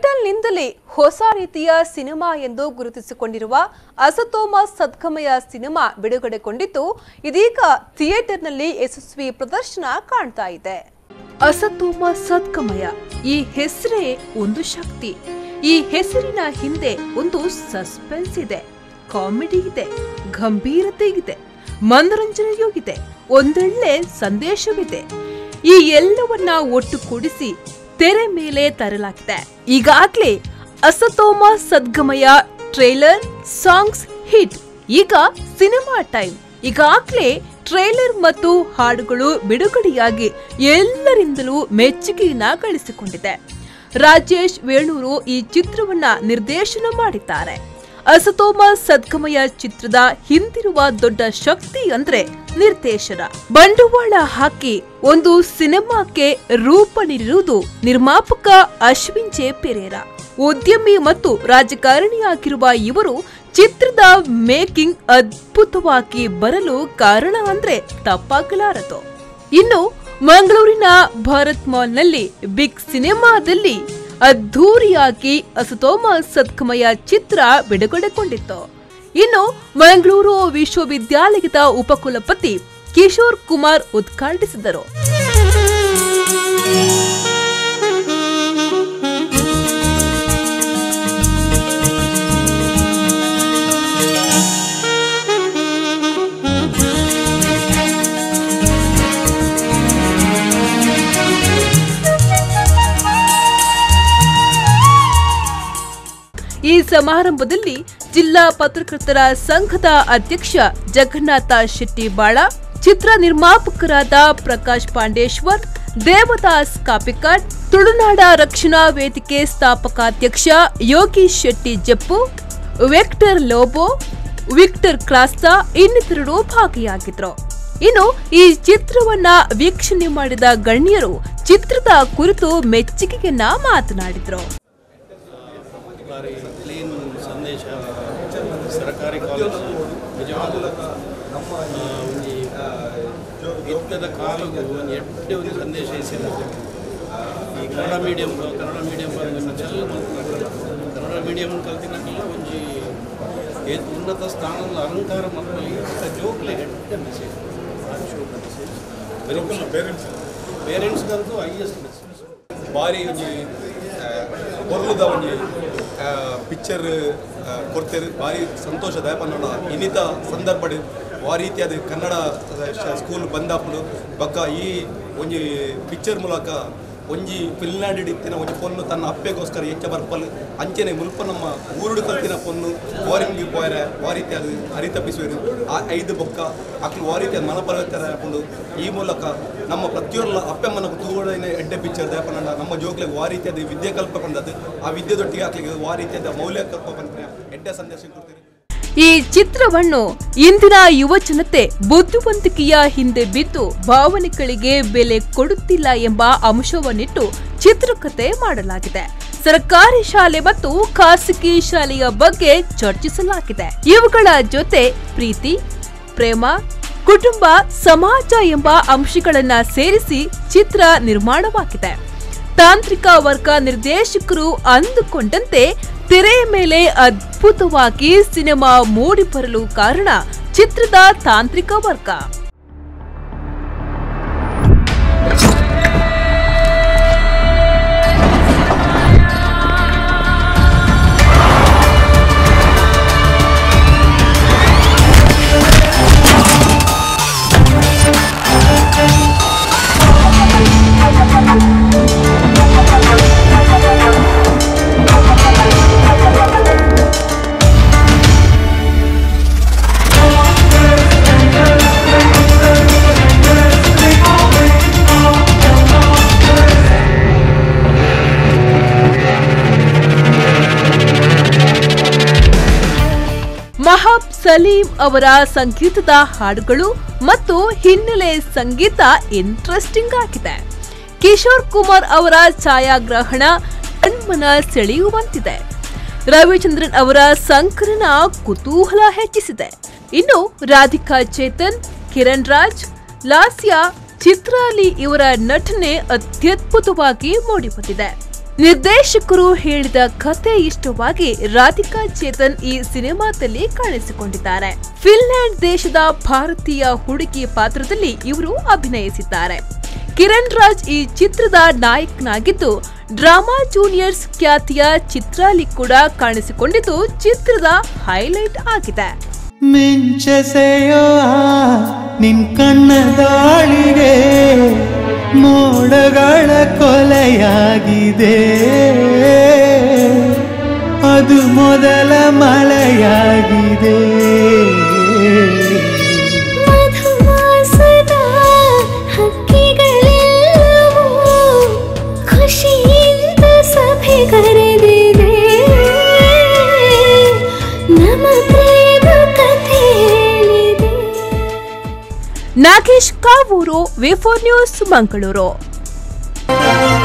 ಟೈಟಲ್ನಿಂದಲೇ ಹೊಸ ರೀತಿಯ ಸಿನಿಮಾ ಎಂದು ಗುರುತಿಸಿಕೊಂಡಿರುವ ಅಸತೋಮ ಸದ್ಗಮಯ ಸಿನಿಮಾ ಬಿಡುಗಡೆಗೊಂಡಿದ್ದು ಇದೀಗ ಥಿಯೇಟರ್ನಲ್ಲಿ ಯಶಸ್ವಿ ಪ್ರದರ್ಶನ ಕಾಣ್ತಾ ಇದೆ ಅಸತೋಮ ಸದ್ಗಮಯ ಈ ಹೆಸರೇ ಒಂದು ಶಕ್ತಿ ಈ ಹೆಸರಿನ ಹಿಂದೆ ಒಂದು ಸಸ್ಪೆನ್ಸ್ ಇದೆ ಕಾಮಿಡಿ ಇದೆ ಗಂಭೀರತೆ ಇದೆ ಮನೋರಂಜನೆಯೂ ಇದೆ ಒಂದೊಳ್ಳೆ ಸಂದೇಶವಿದೆ ಈ ಎಲ್ಲವನ್ನ ಒಟ್ಟುಗೂಡಿಸಿ ತೆರೆ ಮೇಲೆ ತರಲಾಗಿದೆ ಈಗಾಗ್ಲೇ Asatoma Sadgamaya trailer songs hit ಈಗ ಸಿನಿಮಾ ಟೈಮ್ ಈಗಾಗ್ಲೇ ಟ್ರೇಲರ್ ಮತ್ತು ಹಾಡುಗಳು ಬಿಡುಗಡೆಯಾಗಿ ಎಲ್ಲರಿಂದಲೂ ಮೆಚ್ಚುಗೆಯನ್ನ ಗಳಿಸಿಕೊಂಡಿದೆ ರಾಜೇಶ್ ವೇಣೂರು ಈ ಚಿತ್ರವನ್ನ ನಿರ್ದೇಶನ ಮಾಡಿದ್ದಾರೆ ಅಸತೋಮ ಸದ್ಗಮಯ ಚಿತ್ರದ ಹಿಂದಿರುವ ದೊಡ್ಡ ಶಕ್ತಿ ಅಂದ್ರೆ ನಿರ್ದೇಶನ ಬಂಡವಾಳ ಹಾಕಿ ಒಂದು ಸಿನಿಮಾಕ್ಕೆ ರೂಪ ನೀಡಿರುವುದು ನಿರ್ಮಾಪಕ ಅಶ್ವಿನ್ ಜೆ ಪೆರೇರಾ ಉದ್ಯಮಿ ಮತ್ತು ರಾಜಕಾರಣಿಯಾಗಿರುವ ಇವರು ಚಿತ್ರದ ಮೇಕಿಂಗ್ ಅದ್ಭುತವಾಗಿ ಬರಲು ಕಾರಣ ಅಂದ್ರೆ ತಪ್ಪಾಗಲಾರದು ಇನ್ನು ಮಂಗಳೂರಿನ ಭಾರತ್ ಮಾಲ್ನಲ್ಲಿ ಬಿಗ್ ಸಿನಿಮಾದಲ್ಲಿ ಅದ್ಧೂರಿಯಾಗಿ ಅಸತೋಮ ಸದ್ಗಮಯ ಚಿತ್ರ ಬಿಡುಗಡೆಗೊಂಡಿತ್ತು ಇನ್ನು ಮಂಗಳೂರು ವಿಶ್ವವಿದ್ಯಾಲಯದ ಉಪಕುಲಪತಿ ಕಿಶೋರ್ ಕುಮಾರ್ ಉದ್ಘಾಟಿಸಿದರು ಈ ಸಮಾರಂಭದಲ್ಲಿ ಜಿಲ್ಲಾ ಪತ್ರಕರ್ತರ ಸಂಘದ ಅಧ್ಯಕ್ಷ ಜಗನ್ನಾಥ ಶೆಟ್ಟಿ ಬಾಳ ಚಿತ್ರ ನಿರ್ಮಾಪಕರಾದ ಪ್ರಕಾಶ್ ಪಾಂಡೇಶ್ವರ್ ದೇವದಾಸ್ ಕಾಪಿಕಾಡ್ ತುಳುನಾಡ ರಕ್ಷಣಾ ವೇದಿಕೆ ಸ್ಥಾಪಕಾಧ್ಯಕ್ಷ Yogish Shetty Jeppu Victor Lobo Victor Crasta ಇನ್ನಿತರರು ಭಾಗಿಯಾಗಿದ್ರು ಇನ್ನು ಈ ಚಿತ್ರವನ್ನ ವೀಕ್ಷಣೆ ಮಾಡಿದ ಗಣ್ಯರು ಚಿತ್ರದ ಕುರಿತು ಮೆಚ್ಚುಗೆಯನ್ನ ಮಾತನಾಡಿದ್ರು ಬಾರಿ ಕ್ಲೀನ್ ಸಂದೇಶ ಸರ್ಕಾರಿ ಕಾಲೇಜ್ ನಿಜವಾಗಲೂ ಆ, ಒಂಜಿ ಇತ್ತದ ಕಾಲಕ್ಕೂ ಒಂದು ಎಡ್ಡೆ ಒಂದು ಸಂದೇಶ ಇಸಿದ್ದಾರೆ ಈ ಕನ್ನಡ ಮೀಡಿಯಂ ಕನ್ನಡ ಮೀಡಿಯಂ ಚೆಲ್ಲ ಕನ್ನಡ ಮೀಡಿಯಂ ಕಲ್ತಿನಕ್ಕೆಲ್ಲ ಒಂಜಿ ಏತ್ ಉನ್ನತ ಸ್ಥಾನದ ಅಲಂಕಾರ ಮತ್ತು ಜೋಕ್ಲೆ ಎಡ್ಡೆ ಮೆಸೇಜ್ ಪೇರೆಂಟ್ಸ್ ಪೇರೆಂಟ್ಸ್ಗಂತೂ ಹೈಯೆಸ್ಟ್ ಮೆಸೇಜ್ ಭಾರಿ ಒಂಜಿ ಬೊರ್ಲುದ ಒಂಜಿ ಪಿಕ್ಚರ್ ಕೊಡ್ತೇವೆ ಭಾರಿ ಸಂತೋಷದ ಪನ್ನಡ ಇನ್ನಿತ ಸಂದರ್ಭಡ್ ಆ ರೀತಿಯಾದ ಕನ್ನಡ ಶ- ಸ್ಕೂಲ್ ಬಂದಾಪುಡು ಬಕ್ಕ ಈ ಒಂಜಿ ಪಿಕ್ಚರ್ ಮೂಲಕ ಒಂಜಿ ಫಿಲ್ನಾಡ್ ಇತ್ತಿನ ಒಂಜಿ ಪೊನ್ನು ತನ್ನ ಅಪ್ಪೆಗೋಸ್ಕರ ಹೆಚ್ಚ ಬರ್ಪಲ್ ಅಂಚೆನೆ ಮುಲ್ಪ ನಮ್ಮ ಊರುಡು ಕಲ್ತಿನ ಪೊನ್ನು ಬೋರಿಂಗ್ ಪೋಯರೆ ಆ ರೀತಿಯಾದ ಹರಿತಪ್ಪಿಸುವರು ಆ ಐದು ಬೊಕ್ಕ ಅಕ್ಲು ಆ ರೀತಿಯಾದ ಮನಪರಿವರ್ತನೆ ಹಾಕೊಂಡು ಈ ಮೂಲಕ ನಮ್ಮ ಪ್ರತಿಯೊಂದು ಅಪ್ಪೆಮ್ಮನ ತೂಗಡನೆ ಎಡ್ಡೆ ಪಿಕ್ಚರ್ ದೇಪನಂಡ ನಮ್ಮ ಜೋಕ್ಲಿಗೆ ಆ ರೀತಿಯಾದ ವಿದ್ಯೆ ಕಲ್ಪ ಬಂದದ್ದು ಆ ವಿದ್ಯೆದೊಟ್ಟಿಗೆ ಹಾಕ್ಲಿಕ್ಕೆ ಆ ರೀತಿಯಾದ ಮೌಲ್ಯ ಕಲ್ಪ ಬಂದ್ರೆ ಎಡ್ಡೆ ಸಂದೇಶ ಕೊಡ್ತೀರಿ ಈ ಚಿತ್ರವನ್ನು ಇಂದಿನ ಯುವ ಜನತೆ ಬುದ್ಧಿವಂತಿಕೆಯ ಹಿಂದೆ ಬಿದ್ದು ಭಾವನೆಗಳಿಗೆ ಬೆಲೆ ಕೊಡುತ್ತಿಲ್ಲ ಎಂಬ ಅಂಶವನ್ನಿಟ್ಟು ಚಿತ್ರಕಥೆ ಮಾಡಲಾಗಿದೆ ಸರ್ಕಾರಿ ಶಾಲೆ ಮತ್ತು ಖಾಸಗಿ ಶಾಲೆಯ ಬಗ್ಗೆ ಚರ್ಚಿಸಲಾಗಿದೆ ಇವುಗಳ ಜೊತೆ ಪ್ರೀತಿ ಪ್ರೇಮ ಕುಟುಂಬ ಸಮಾಜ ಎಂಬ ಅಂಶಗಳನ್ನ ಸೇರಿಸಿ ಚಿತ್ರ ನಿರ್ಮಾಣವಾಗಿದೆ ತಾಂತ್ರಿಕ ವರ್ಗ ನಿರ್ದೇಶಕರು ಅಂದುಕೊಂಡಂತೆ ತೆರೆಯ ಮೇಲೆ ಅದ್ಭುತವಾಗಿ ಸಿನಿಮಾ ಮೂಡಿಬರಲು ಕಾರಣ ಚಿತ್ರದ ತಾಂತ್ರಿಕ ವರ್ಗ ಮಹಾಬ್ ಸಲೀಂ ಅವರ ಸಂಗೀತದ ಹಾಡುಗಳು ಮತ್ತು ಹಿನ್ನೆಲೆ ಸಂಗೀತ ಇಂಟ್ರೆಸ್ಟಿಂಗ್ ಆಗಿದೆ ಕಿಶೋರ್ ಕುಮಾರ್ ಅವರ ಛಾಯಾಗ್ರಹಣ ಕಣ್ಮನ ಸೆಳೆಯುವಂತಿದೆ ರವಿಚಂದ್ರನ್ ಅವರ ಸಂಕಲನ ಕುತೂಹಲ ಹೆಚ್ಚಿಸಿದೆ ಇನ್ನು ರಾಧಿಕಾ ಚೇತನ್ ಕಿರಣ್ ರಾಜ್ ಲಾಸ್ಯ ಚಿತ್ರಾಲಿ ಇವರ ನಟನೆ ಅತ್ಯದ್ಭುತವಾಗಿ ಮೂಡಿಬಂದಿದೆ ನಿರ್ದೇಶಕರು ಹೇಳಿದ ಕತೆ ಇಷ್ಟವಾಗಿ ರಾಧಿಕಾ ಚೇತನ್ ಈ ಸಿನಿಮಾದಲ್ಲಿ ಕಾಣಿಸಿಕೊಂಡಿದ್ದಾರೆ ಫಿನ್ಲ್ಯಾಂಡ್ ದೇಶದ ಭಾರತೀಯ ಹುಡುಗಿ ಪಾತ್ರದಲ್ಲಿ ಇವರು ಅಭಿನಯಿಸಿದ್ದಾರೆ ಕಿರಣ್ ರಾಜ್ ಈ ಚಿತ್ರದ ನಾಯಕನಾಗಿದ್ದು ಡ್ರಾಮಾ ಜೂನಿಯರ್ಸ್ ಖ್ಯಾತಿಯ ಚಿತ್ರಾಲಿ ಕೂಡ ಕಾಣಿಸಿಕೊಂಡಿದ್ದು ಚಿತ್ರದ ಹೈಲೈಟ್ ಆಗಿದೆ ಮಿಂಚಸೆಯೋ ನಿನ್ ಕಣ್ಣ ದಾಳಿಗೆ ಮೋಡಗಳ ಕೊಲೆಯಾಗಿದೆ ಅದು ಮೊದಲ ಮಳೆಯಾಗಿದೆ ಮಧುಮಾಸದ ಹಕ್ಕಿಗಳೆಲ್ಲವೂ ಖುಷಿಯಿಂದ ಸಭೆಗರೆದಿದೆ ನಮ್ಮ ಪ್ರೇಮ ಕಥೆಯಲ್ಲಿದೆ ನಾಗೇಶ್ ಕಾವೂರು ವಿಫೋರ್ ನ್ಯೂಸ್ ಮಂಗಳೂರು